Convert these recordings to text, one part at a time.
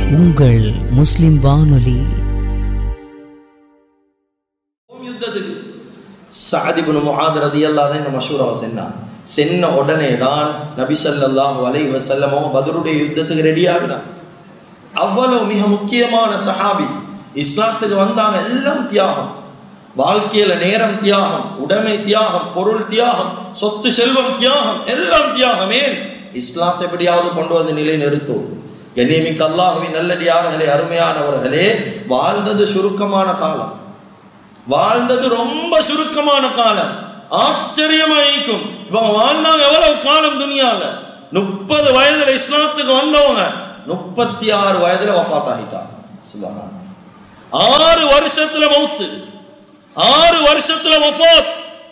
உங்கள் முஸ்லிம் வானொலி யுத்தத்துக்கு சாதிபுன் முஹாத் ரதியல்லாஹு தான் இந்த மஷூராவை சென்னான் சென்ன உடனே தான் நபி ஸல்லல்லாஹு அலைஹி வஸல்லம் அவங்க பத்ருடைய யுத்தத்துக்கு ரெடி ஆகினான் அவ்வளவு மிக முக்கியமான சஹாபி இஸ்லாத்துக்கு வந்தாங்க எல்லாம் தியாகம் வாழ்க்கையில நேரம் தியாகம் உடைமை தியாகம் பொருள் தியாகம் சொத்து செல்வம் தியாகம் எல்லாம் தியாகம் ஏன் இஸ்லாத்தை எப்படியாவது கொண்டு வந்து நிலை நிறுத்தும் கண்ணியமிக்க அல்லாஹுவின் நல்லடியார்களே அருமையானவர்களே வாழ்ந்தது சுருக்கமான காலம் வாழ்ந்தது ரொம்ப சுருக்கமான காலம் ஆச்சரியமாயிக்கும் இவங்க வாழ்ந்தாங்க எவ்வளவு காலம் துனியால முப்பது வயதுல இஸ்லாத்துக்கு வந்தவங்க முப்பத்தி ஆறு வயதுல வஃபாத் ஆகிட்டாங்க சுபஹான் ஆறு வருஷத்துல மௌத்து ஆறு வருஷத்துல வஃபாத்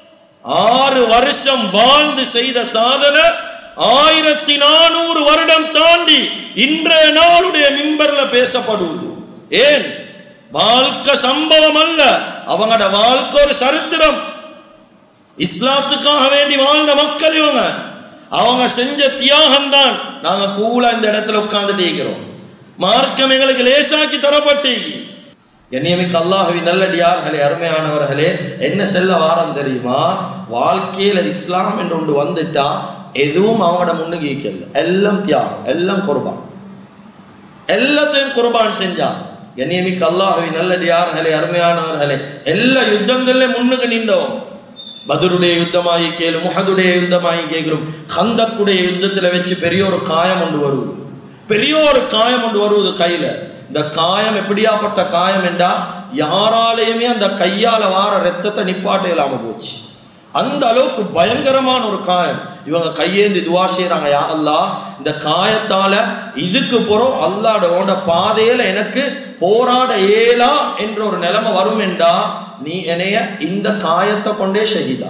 ஆறு வருஷம் வாழ்ந்து செய்த சாதனை ஆயிரத்தி நானூறு வருடம் தாண்டி இன்றைய நாளுடைய மிம்பர்ல பேசப்படுவது ஏன் வாழ்க்கை சம்பவம் அல்ல அவங்களோட வாழ்க்கை ஒரு சரித்திரம் இஸ்லாத்துக்காக வேண்டி வாழ்ந்த மக்கள் இவங்க அவங்க செஞ்ச தியாகம் தான் நாங்க கூலா இந்த இடத்துல உட்கார்ந்துட்டு இருக்கிறோம் மார்க்கம் எங்களுக்கு லேசாக்கி தரப்பட்டு என்னையமிக்க அல்லாஹுவி நல்லடியார்களே அருமையானவர்களே என்ன செல்ல வாரம் தெரியுமா வாழ்க்கையில இஸ்லாம் என்று ஒன்று வந்துட்டா எதுவும் அவங்களோட முன்னுக்கு ஈக்கல எல்லாம் தியாகம் எல்லாம் குர்பான் எல்லாத்தையும் குர்பான் செஞ்சான் என்னையமிக்க அல்லாஹுவி நல்லடியார்களே அருமையானவர்களே எல்லா யுத்தங்கள்ல முன்னுக்கு நின்றோம் பதருடைய யுத்தமாகி கேளு முகதுடைய யுத்தமாகி கேட்கிறோம் ஹந்தக்குடைய யுத்தத்துல வச்சு பெரிய ஒரு காயம் ஒன்று வருவது பெரிய ஒரு காயம் ஒன்று வருவது கையில இந்த காயம் எப்படியாப்பட்ட காயம் என்றா யாராலையுமே அந்த கையால வார ரத்தத்தை நிப்பாட்ட இல்லாம போச்சு அந்த அளவுக்கு பயங்கரமான ஒரு காயம் இவங்க கையேந்தி துவா செய்யறாங்க யா அல்லா இந்த காயத்தால இதுக்கு போறோம் அல்லாட ஓட பாதையில எனக்கு போராட இயலா என்ற ஒரு நிலைமை வரும் என்றா நீ என்னைய இந்த காயத்தை கொண்டே ஷஹீதா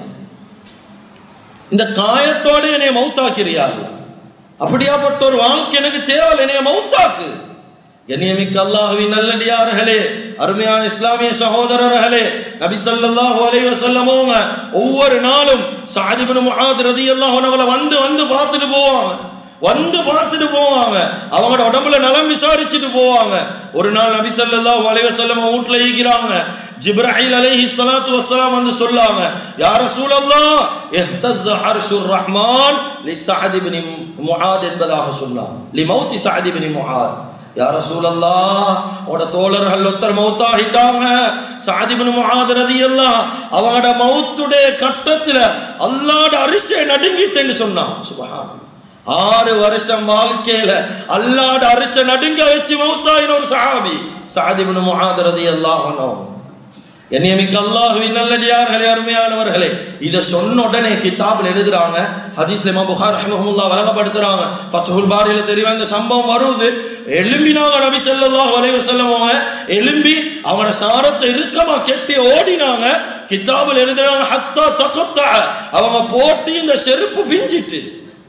இந்த காயத்தோட என்னைய மௌத்தாக்கிறியாது அப்படியாப்பட்ட ஒரு வாழ்க்கை எனக்கு தேவை என்னைய மௌத்தாக்கு கண்ணியமிக்க அல்லாஹுவின் நல்லடியார்களே அருமையான இஸ்லாமிய சகோதரர்களே நபி ஸல்லல்லாஹு அலைஹி வஸல்லம் அவங்க ஒவ்வொரு நாளும் சஅத் இப்னு முஆத் ரலியல்லாஹு அன்ஹு வந்து வந்து பார்த்துட்டு போவாங்க வந்து பார்த்துட்டு போவாங்க அவங்களோட உடம்புல நலம் விசாரிச்சுட்டு போவாங்க ஒரு நாள் நபி ஸல்லல்லாஹு அலைஹி வஸல்லம் வீட்ல ஈக்கிறாங்க ஜிப்ராயில் அலைஹி ஸலாத்து வஸ்ஸலாம் வந்து சொல்லாங்க யா ரசூலல்லாஹ் இஹ்தஸ் அர்ஷுர் ரஹ்மான் லி சஅத் இப்னு முஆத் என்பதாக சொன்னாங்க லி மௌத்தி சஅத் இப்னு முஆத் யா ரசூலல்லாஹ் உட தோழர்கள் ஒருத்தர் மௌத்தாகிட்டாங்க சாதிபின் முஆத் ரலியல்லாஹ் அவங்களோட மௌத்துடைய கட்டத்துல அல்லாஹ்ட அரிசை நடுங்கிட்டேன்னு சொன்னான் சுபஹான் ஆறு வருஷம் வாழ்க்கையில அல்லாஹ்ட அரிசை நடுங்க வச்சு மௌத்தாயின ஒரு சஹாபி சாதிபின் முஆத் ரலியல்லாஹு அன்ஹு என்னையமிக்க அல்லாஹுவின் நல்லடியார்களே அருமையானவர்களே இதை சொன்ன உடனே கிதாபில் எழுதுறாங்க ஹதீஸ்ல இமாம் புகார் ரஹ்மஹுல்லா வழங்கப்படுத்துறாங்க ஃபத்ஹுல் பாரியில தெரியும் இந்த சம்பவம் வருது எலும்பினாங்க நபி ஸல்லல்லாஹு அலைஹி வஸல்லம் அவங்க எலும்பி அவனோட சாரத்தை இறுக்கமா கெட்டி ஓடினாங்க கிதாபில் எழுதுறாங்க ஹத்தா தகத்தா அவங்க போட்டு இந்த செருப்பு பிஞ்சிட்டு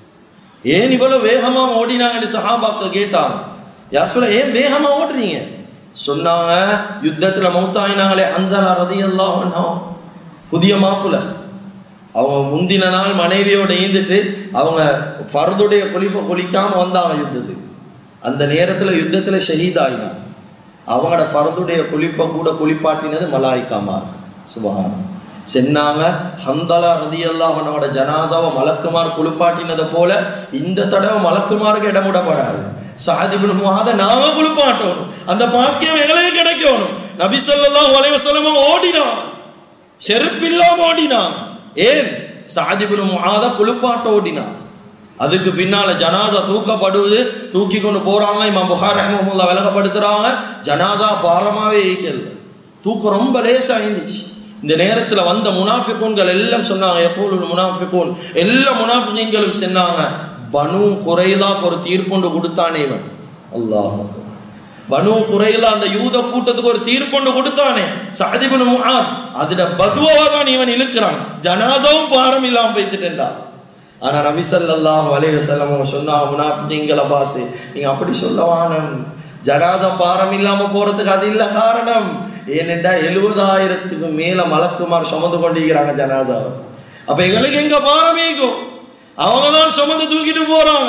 ஏன் இவ்வளவு வேகமா ஓடினாங்கன்னு சஹாபாக்கள் கேட்டாங்க யார் சொல்ல ஏன் வேகமா ஓடுறீங்க சொன்னாங்க யுத்தத்துல மௌத்தாயினாங்களே அன்சலா ரதியல்லாஹு அன்ஹு புதிய மாப்புல அவங்க முந்தின நாள் மனைவியோட ஈந்துட்டு அவங்க ஃபர்துடைய குளிப்பை குளிக்காம வந்தாங்க யுத்தத்துக்கு அந்த நேரத்துல யுத்தத்துல ஷஹீத் ஆயினாங்க அவங்களோட ஃபர்துடைய குளிப்பை கூட குளிப்பாட்டினது மலாய்க்காமார் சுபஹானம் சென்னாங்க ஹந்தலா ரதியல்லாஹு அன்ஹோட ஜனாசாவை மலக்குமார் குளிப்பாட்டினதை போல இந்த தடவை மலக்குமாருக்கு இடமுடப்படாது சாதிபின் முகாத நாம குளிப்பாட்டணும் அந்த பாக்கியம் எங்களுக்கு கிடைக்கணும் நபி ஸல்லல்லாஹு அலைஹி வஸல்லம் ஓடினான் செருப்பில்லாம ஓடினான் ஏன் சாதிபின் முகாத குளிப்பாட்ட ஓடினான் அதுக்கு பின்னால ஜனாதா தூக்கப்படுவது தூக்கி கொண்டு போறாங்க இமாம் புகார் ரஹ்மஹுல்லா விளங்கப்படுத்துறாங்க ஜனாதா பாரமாவே ஈக்கல தூக்கம் ரொம்ப லேசா இருந்துச்சு இந்த நேரத்துல வந்த முனாஃபிகூன்கள் எல்லாம் சொன்னாங்க எப்போது முனாஃபிகூன் எல்லா முனாஃபிகீன்களும் சொன்னாங்க பனு குறைலாக்கு ஒரு தீர்ப்பொண்டு கொடுத்தானே இவன் அல்லாஹ் பனு குறைலா அந்த யூத கூட்டத்துக்கு ஒரு தீர்ப்பொண்டு கொடுத்தானே சாதிபன் முஆத் அதுல பதுவா தான் இவன் இழுக்கிறான் ஜனாதாவும் பாரம் இல்லாம போய்த்துட்டா ஆனா நபி ஸல்லல்லாஹு அலைஹி வஸல்லம் அவங்க சொன்னாங்க முனாஃபிகீன்களை பார்த்து நீங்க அப்படி சொல்லவானம் ஜனாதா பாரம் இல்லாம போறதுக்கு அது இல்ல காரணம் ஏனென்றா எழுபதாயிரத்துக்கு மேல மலக்குமார் சுமந்து கொண்டிருக்கிறாங்க ஜனாதா அப்ப எங்களுக்கு எங்க பாரமேக்கும் அவங்க தான் சுமந்து தூக்கிட்டு போறாங்க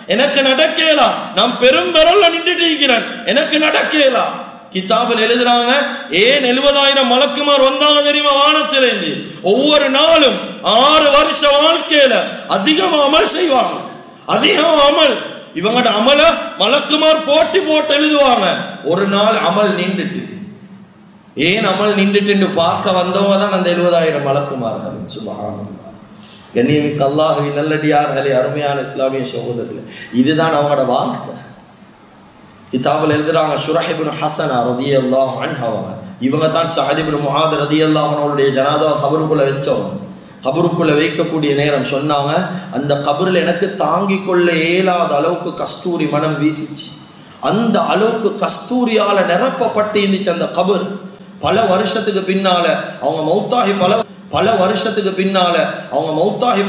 எனக்கு நடக்கலாம் நான் பெரும் விரல்ல நின்றுட்டு இருக்கிறேன் எனக்கு நடக்கலாம் கிதாபில் எழுதுறாங்க ஏன் எழுபதாயிரம் மலக்குமார் வந்தாங்க தெரியுமா வானத்திலிருந்து ஒவ்வொரு நாளும் ஆறு வருஷ வாழ்க்கையில அதிகம் அமல் செய்வாங்க அதிகம் அமல் இவங்கட அமல மலக்குமார் போட்டி போட்டு எழுதுவாங்க ஒரு நாள் அமல் நின்றுட்டு ஏன் அமல் நின்றுட்டு பார்க்க வந்தவங்க தான் அந்த எழுபதாயிரம் மலக்குமார்கள் சுபஹானல்லாஹ் கண்ணியமிக்க அல்லாஹுவின் நல்லடியார்களே அருமையான இஸ்லாமிய சகோதரர்களே இதுதான் அவங்களோட வாழ்க்கை கிதாபில் எழுதுறாங்க ஷுரஹிபின் ஹசனா ரதி அல்லாஹ் அவங்க இவங்க தான் ஷஹதிபின் முஹாத் ரதி அவனுடைய ஜனாதா கபருக்குள்ள வச்சவங்க கபருக்குள்ள வைக்கக்கூடிய நேரம் சொன்னாங்க அந்த கபரில் எனக்கு தாங்கிக் கொள்ள இயலாத அளவுக்கு கஸ்தூரி மனம் வீசிச்சு அந்த அளவுக்கு கஸ்தூரியால நிரப்பப்பட்டு இருந்துச்சு அந்த கபர் பல வருஷத்துக்கு பின்னால அவங்க மௌத்தாகி பல பல வருஷத்துக்கு பின்னால அவங்க மௌத்தாகி